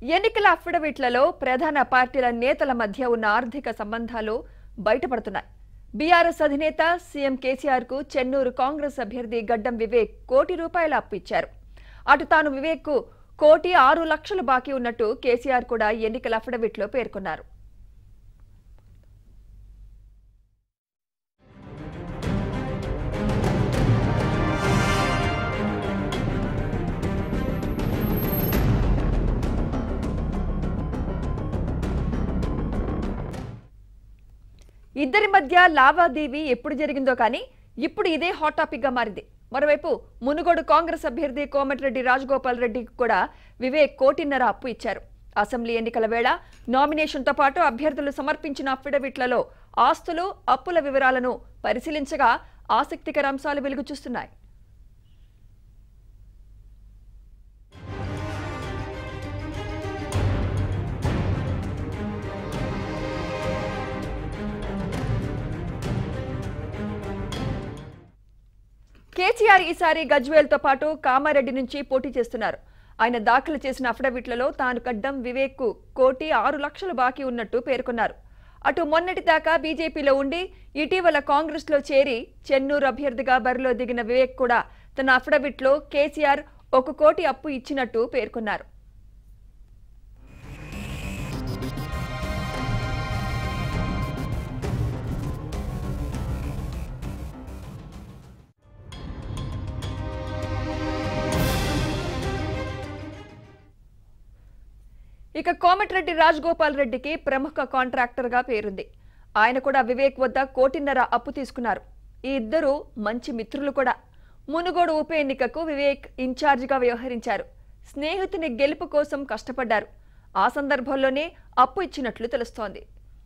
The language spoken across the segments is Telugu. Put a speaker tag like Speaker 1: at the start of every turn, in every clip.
Speaker 1: ఎన్నికల అఫిడవిట్లలో ప్రధాన పార్టీల నేతల మధ్య ఉన్న ఆర్థిక సంబంధాలు బయటపడుతున్నాయి బీఆర్ఎస్ అధినేత సీఎం కేసీఆర్ కు చెన్నూరు కాంగ్రెస్ అభ్యర్థి గడ్డం వివేక్ కోటి రూపాయల అప్పు ఇచ్చారు అటు తాను వివేక్ కు కోటి ఆరు లక్షలు బాకీ ఉన్నట్టు కేసీఆర్ కూడా ఎన్నికల అఫిడవిట్లో పేర్కొన్నారు ఇద్దరి మధ్య లావాదేవీ ఎప్పుడు జరిగిందో కానీ ఇప్పుడు ఇదే హాట్ టాపిక్ గా మారింది మరోవైపు మునుగోడు కాంగ్రెస్ అభ్యర్థి కోమటిరెడ్డి రాజగోపాల్ రెడ్డికి కూడా వివేక్ కోటిన్నర అప్పు ఇచ్చారు అసెంబ్లీ ఎన్నికల వేళ నామినేషన్తో పాటు అభ్యర్థులు సమర్పించిన అఫిడవిట్లలో ఆస్తులు అప్పుల వివరాలను పరిశీలించగా ఆసక్తికర అంశాలు వెలుగు చూస్తున్నాయి కేసీఆర్ ఈసారి గజ్వేల్తో పాటు కామారెడ్డి నుంచి పోటీ చేస్తున్నారు ఆయన దాఖలు చేసిన అఫిడవిట్లలో తాను కడ్డం వివేక్ కు కోటి ఆరు లక్షలు బాకీ ఉన్నట్టు పేర్కొన్నారు అటు మొన్నటిదాకా బీజేపీలో ఉండి ఇటీవల కాంగ్రెస్ లో చేరి చెన్నూరు అభ్యర్థిగా బరిలో దిగిన వివేక్ కూడా తన అఫిడవిట్లో కేసీఆర్ ఒక కోటి అప్పు ఇచ్చినట్టు పేర్కొన్నారు ఇక కోమటిరెడ్డి రాజగోపాల్ రెడ్డికి ప్రముఖ కాంట్రాక్టర్ గా పేరుంది ఆయన కూడా వివేక్ వద్ద కోటిన్నర అప్పు తీసుకున్నారు ఈ ఇద్దరు మంచి మిత్రులు కూడా మునుగోడు ఉప ఎన్నికకు వివేక్ ఇన్ఛార్జిగా వ్యవహరించారు స్నేహితుని గెలుపు కోసం కష్టపడ్డారు ఆ సందర్భంలోనే అప్పు ఇచ్చినట్లు తెలుస్తోంది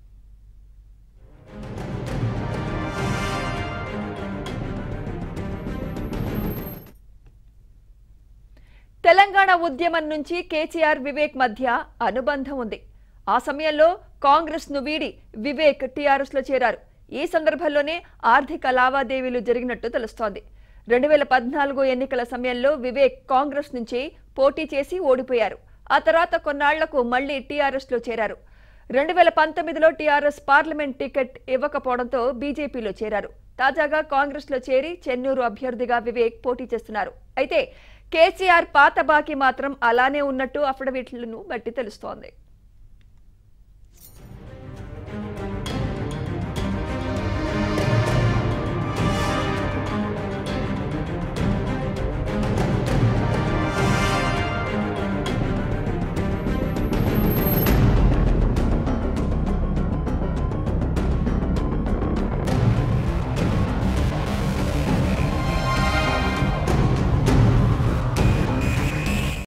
Speaker 1: తెలంగాణ ఉద్యమం నుంచి కేసీఆర్ వివేక్ మధ్య అనుబంధం ఉంది ఆ సమయంలో కాంగ్రెస్ ను వీడి వివేక్ టీఆర్ఎస్ లో చేరారు ఈ సందర్భంలోనే ఆర్థిక లావాదేవీలు జరిగినట్టు తెలుస్తోంది రెండు వేల పద్నాలుగు ఎన్నికల సమయంలో వివేక్ కాంగ్రెస్ నుంచి పోటీ చేసి ఓడిపోయారు ఆ తర్వాత కొన్నాళ్లకు మళ్లీ టీఆర్ఎస్ లో చేరారు రెండు వేల పంతొమ్మిదిలో టీఆర్ఎస్ పార్లమెంట్ టికెట్ ఇవ్వకపోవడంతో బీజేపీలో చేరారు తాజాగా కాంగ్రెస్ లో చేరి చెన్నూరు అభ్యర్థిగా వివేక్ పోటీ చేస్తున్నారు అయితే కేసీఆర్ పాత బాకీ మాత్రం అలానే ఉన్నట్టు అఫిడవిట్లను బట్టి తెలుస్తోంది